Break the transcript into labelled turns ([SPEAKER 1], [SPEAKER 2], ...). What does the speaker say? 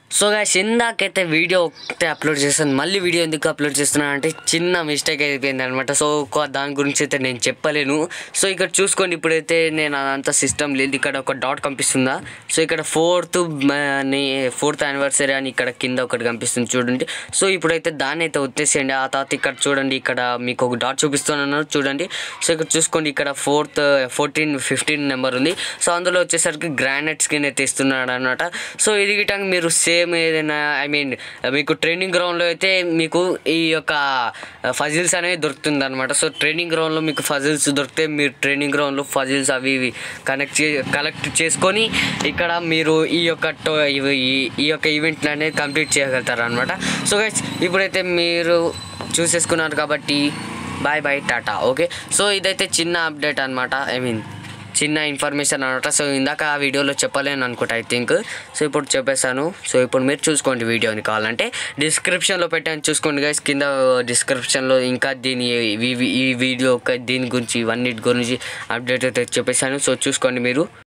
[SPEAKER 1] so guys ఇందాకైతే video ఒకటే upload చేస్తాను మళ్ళీ వీడియో ఎందుకు అప్లోడ్ చేస్తున్నాను అంటే చిన్న మిస్టేక్ అయిపోయింది అనమాట సో ఒక దాని గురించి అయితే నేను చెప్పలేను సో ఇక్కడ చూసుకోండి ఇప్పుడైతే నేను అదంతా సిస్టమ్ లేదు ఇక్కడ ఒక డాట్ కనిపిస్తుందా సో ఇక్కడ ఫోర్త్ ఫోర్త్ యానివర్సరీ అని ఇక్కడ కింద ఒకటి కనిపిస్తుంది చూడండి సో ఇప్పుడైతే దాన్ని అయితే వచ్చేసేయండి ఆ తర్వాత ఇక్కడ చూడండి ఇక్కడ మీకు ఒక డాట్ చూపిస్తున్నాను చూడండి సో ఇక్కడ చూసుకోండి ఇక్కడ ఫోర్త్ ఫోర్టీన్ ఫిఫ్టీన్ నెంబర్ ఉంది సో అందులో వచ్చేసరికి గ్రానైట్ స్కిన్ అయితే ఇస్తున్నాడు అనమాట సో ఇది గిటంగా మీరు సేమ్ ఏదైనా ఐ మీన్ మీకు ట్రైనింగ్ గ్రౌండ్లో అయితే మీకు ఈ యొక్క ఫజిల్స్ అనేవి దొరుకుతుంది అనమాట సో ట్రైనింగ్ గ్రౌండ్లో మీకు ఫజిల్స్ దొరికితే మీరు ట్రైనింగ్ గ్రౌండ్లో ఫజిల్స్ అవి ఇవి కనెక్ట్ చే కలెక్ట్ చేసుకొని ఇక్కడ మీరు ఈ యొక్క టో ఇవి ఈ- ఈ యొక్క ఈవెంట్ అనేది కంప్లీట్ చేయగలుగుతారు అనమాట సో గైస్ ఇప్పుడైతే మీరు చూసేసుకున్నారు కాబట్టి bye bye tata okay so ఇదైతే చిన్న అప్డేట్ అనమాట ఐ మీన్ చిన్న ఇన్ఫర్మేషన్ అనమాట సో ఇందాక ఆ వీడియోలో చెప్పలేను అనుకుంటా ఐ థింక్ సో ఇప్పుడు చెప్పేశాను సో ఇప్పుడు మీరు చూసుకోండి వీడియోని కావాలంటే డిస్క్రిప్షన్లో పెట్టాను చూసుకోండి గైస్ కింద డిస్క్రిప్షన్లో ఇంకా దీని ఈ- ఈ వీడియో దీని గురించి ఇవన్నిటి గురించి అప్డేట్ అయితే చెప్పేశాను సో చూసుకోండి మీరు